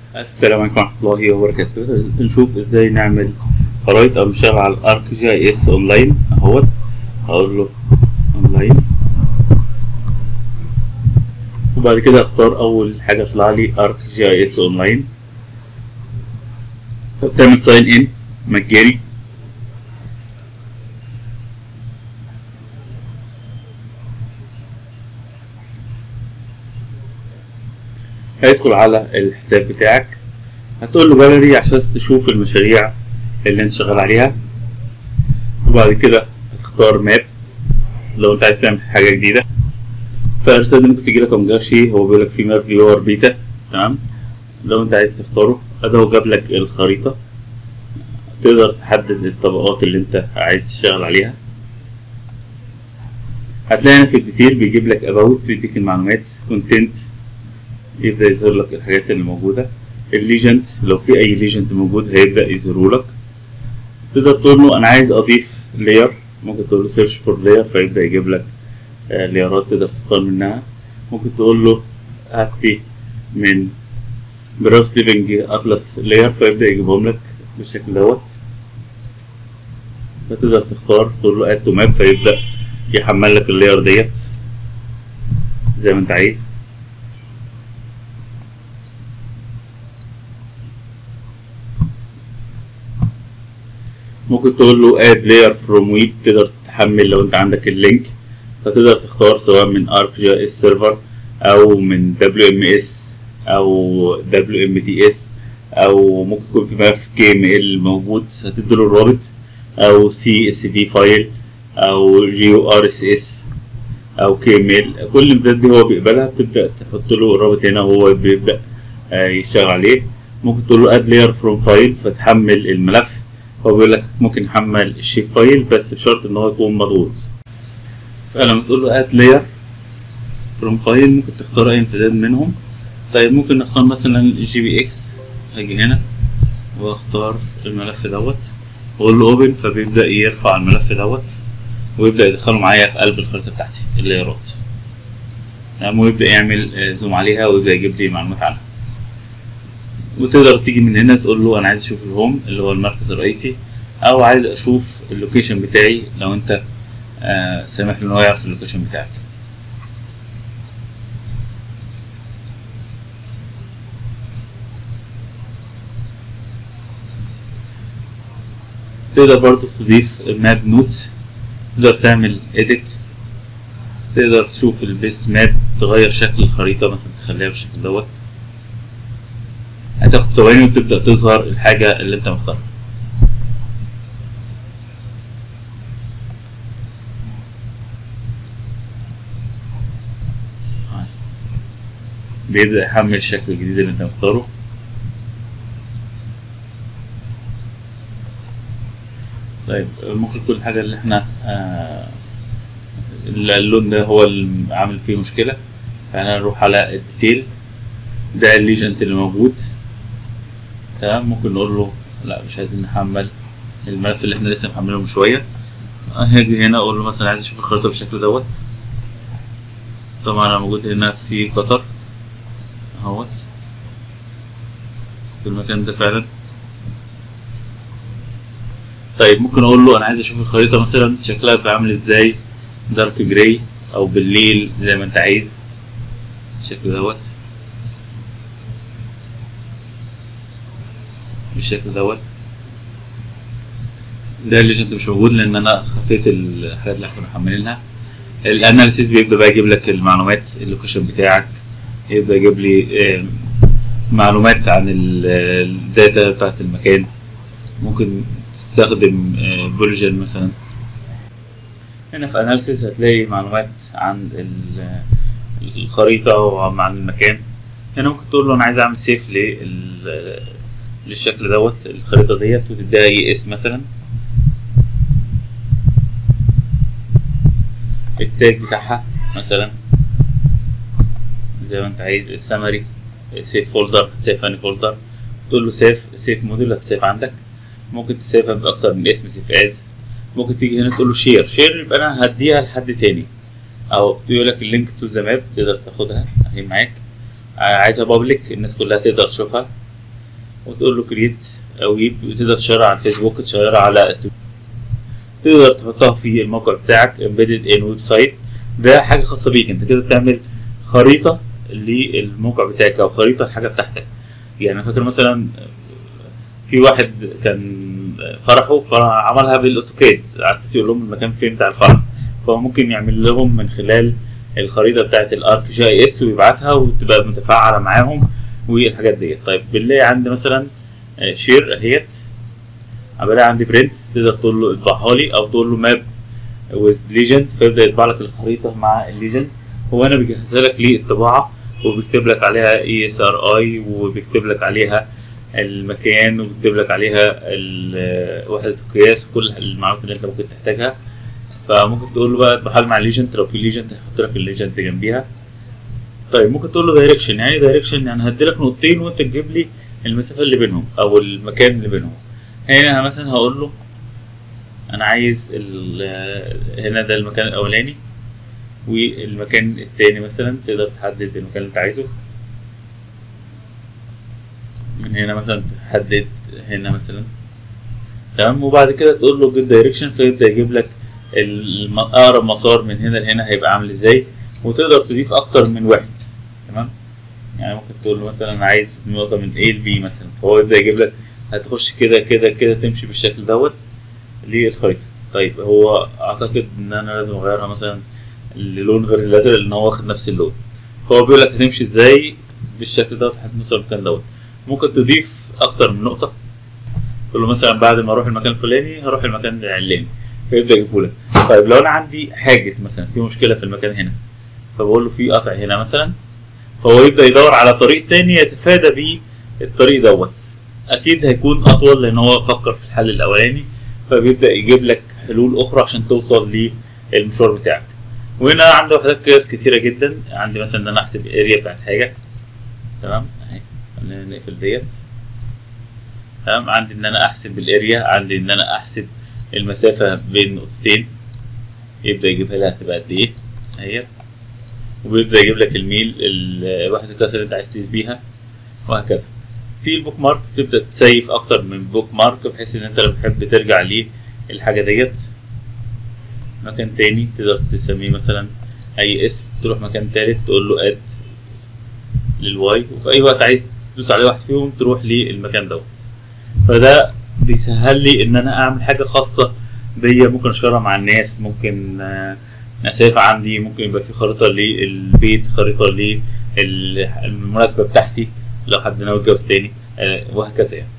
السلام عليكم ورحمة الله وبركاته نشوف ازاي نعمل خرايط او نشتغل على الارك جي اي اس اونلاين اهوت هقول له اونلاين وبعد كده اختار اول حاجة تطلع لي ارك جي اي اس اونلاين فبتعمل ساين ان مجاني هيدخل على الحساب بتاعك هتقول له جاليري عشان تشوف المشاريع اللي انت شغال عليها وبعد كده هتختار ماب لو انت عايز تعمل حاجة جديدة فارسال ممكن تجي لك مجاشي هو بيقول لك في ماب فيور بيتا تمام لو انت عايز تختاره ادي هو جاب لك الخريطة تقدر تحدد الطبقات اللي انت عايز تشتغل عليها هتلاقي هنا في الديتيل بيجيب لك اباوت بيديك المعلومات كونتنت يبدأ يظهر لك الحاجات اللي موجودة الليجند لو في أي ليجند موجود هيبدأ يظهره لك تقدر تقول له أنا عايز أضيف لاير ممكن تقول له سيرش فور لاير فيبدأ يجيب لك آه ليرات تقدر تختار منها ممكن تقول له هات لي من براوس ليفنج أطلس لاير فيبدأ يجيبهم لك بالشكل دوت فتقدر تختار تقول له اد تو ماب فيبدأ يحمل لك اللاير ديت زي ما انت عايز ممكن تقول له اد لاير فروم ويب تقدر تحمل لو انت عندك اللينك فتقدر تختار سواء من ارك جي اس سيرفر او من دبليو ام اس او دبليو ام دي اس او ممكن يكون في ملف كي ام ال موجود هتديله الرابط او سي اس في فايل او جي او ار اس اس او كي ام ال كل الامدادات دي هو بيقبلها بتبدا تحط له الرابط هنا وهو بيبدا يشتغل عليه ممكن تقول له اد لاير فروم فايل فتحمل الملف هو بيقول لك ممكن يحمل الشيب فايل بس بشرط ان هو يكون مضغوط فلما تقول له اد لاير فروم فايل ممكن تختار اي امتداد منهم طيب ممكن نختار مثلا الجي بي اكس هاجي هنا واختار الملف دوت واقول له اوبن فبيبدا يرفع الملف دوت ويبدا يدخله معايا في قلب الخريطه بتاعتي اللايرات تمام ويبدا يعمل زوم عليها ويبدا يجيب لي معلومات عنها وتقدر تيجي من هنا تقول له انا عايز اشوف الهوم اللي هو المركز الرئيسي او عايز اشوف اللوكيشن بتاعي لو انت آه سامح له ان هو يعرف اللوكيشن بتاعك تقدر برضو تضيف ماب نوتس تقدر تعمل edit تقدر تشوف البيست ماب تغير شكل الخريطة مثلا تخليها بالشكل دوت هتاخد ثواني وتبدأ تظهر الحاجة اللي انت مختارها بيبدأ يحمل الشكل الجديد اللي انت مختاره طيب ممكن تكون الحاجة اللي احنا آه اللون ده هو اللي عامل فيه مشكلة فانا نروح على الديتيل ده الليجنت اللي موجود تمام ممكن نقول له لا مش عايزين نحمل الملف اللي احنا لسه محمله من شويه هاجي هنا اقول له مثلا عايز اشوف الخريطه بالشكل دوت طبعا انا موجود هنا في قطر اهوت في المكان ده فعلا طيب ممكن اقول له انا عايز اشوف الخريطه مثلا شكلها بيبقى عامل ازاي دارك جراي او بالليل زي ما انت عايز الشكل دوت بالشكل دوت ده الليجند مش موجود لان انا خفيت الحاجات اللي احنا محملينها الاناليسيس بيبدا بقى يجيب لك المعلومات اللوكيشن بتاعك يبدا يجيب لي معلومات عن الداتا بتاعت المكان ممكن تستخدم بولجن مثلا هنا في اناليسيس هتلاقي معلومات عن الخريطه وعن المكان هنا ممكن تقول له انا عايز اعمل سيف لل للشكل دوت الخريطة ديت وتديها اي اس مثلا التاج بتاعها مثلا زي ما انت عايز السمري سيف فولدر هتسيف اني فولدر تقول له سيف سيف موديل هتسيف عندك ممكن تسيفها بأكتر من اسم سيف از ممكن تيجي هنا تقول له شير شير يبقى انا هديها لحد تاني او يقول لك اللينك تو ذا ماب تقدر تاخدها اهي معاك عايزها بابليك الناس كلها تقدر تشوفها وتقول له كريت ويب وتقدر تشيرها على الفيسبوك تشيرها على التويتر تقدر تحطها في الموقع بتاعك embedded in ويب سايت ده حاجه خاصه بيك انت كده بتعمل خريطه للموقع بتاعك او خريطه الحاجه بتاعتك يعني فاكر مثلا في واحد كان فرحه فعملها بالاوتوكاد على اساس يقول لهم المكان فين بتاع الفرح فهو ممكن يعمل لهم من خلال الخريطه بتاعت الارك جي اي اس ويبعتها وتبقى متفاعله معاهم والحاجات ديت طيب بالله عندي مثلا شير اهيت عملها عندي برنت تقدر تقول له اطبعها لي او تقول له ماب ويز ليجند فيبدا يطبع لك الخريطه مع الليجند هو انا بيجهزها لك للطباعه وبيكتب لك عليها اي اس ار اي وبيكتب لك عليها المكان وبيكتب لك عليها وحده القياس وكل المعلومات اللي انت ممكن تحتاجها فممكن تقول له بقى اطبعها لي مع الليجند لو في ليجند هيحط لك الليجند جنبيها طيب ممكن تقول له دايركشن يعني دايركشن يعني هدي لك نقطتين وانت تجيب لي المسافه اللي بينهم او المكان اللي بينهم هنا مثلا هقول له انا عايز هنا ده المكان الاولاني والمكان التاني مثلا تقدر تحدد المكان اللي انت عايزه من هنا مثلا تحدد هنا مثلا تمام وبعد كده تقول له جيت دايركشن فيبدا يجيب لك اقرب مسار من هنا لهنا هيبقى عامل ازاي وتقدر تضيف اكتر من واحد تمام يعني ممكن تقول له مثلا انا عايز نقطه من A ل B مثلا فهو يبدا يجيب لك هتخش كده كده كده تمشي بالشكل دوت للخريطه طيب هو اعتقد ان انا لازم اغيرها مثلا للون غير الازرق لان هو واخد نفس اللون فهو بيقول لك هتمشي ازاي بالشكل دوت لحد توصل المكان دوت ممكن تضيف اكتر من نقطه تقول له مثلا بعد ما اروح المكان الفلاني هروح المكان العلاني فيبدا يجيبه لك طيب لو انا عندي حاجز مثلا في مشكله في المكان هنا فبقول له في قطع هنا مثلا فهو يبدا يدور على طريق تاني يتفادى بيه الطريق دوت اكيد هيكون اطول لان هو فكر في الحل الاولاني فبيبدا يجيب لك حلول اخرى عشان توصل للمشوار بتاعك وهنا عندي وحدات قياس كتيره جدا عندي مثلا ان انا احسب الاريا بتاعت حاجه تمام اهي خلينا نقفل ديت تمام عندي ان انا احسب الاريا عندي ان انا احسب المسافه بين نقطتين يبدا يجيبها لها هتبقى قد ايه اهي وبيبدا يجيب لك الميل وحده القياس اللي انت عايز تقيس بيها وهكذا في البوك مارك تبدا تسيف اكتر من بوك مارك بحيث ان انت لو بتحب ترجع ليه الحاجه ديت مكان تاني تقدر تسميه مثلا اي اسم تروح مكان تالت تقول له اد للواي وفي اي وقت عايز تدوس عليه واحد فيهم تروح للمكان دوت فده بيسهل لي ان انا اعمل حاجه خاصه بيا ممكن اشيرها مع الناس ممكن اسافة عندي ممكن يبقى في خريطه للبيت خريطه للمناسبه بتاعتي لو حد ناوي يتجوز تاني وهكذا يعني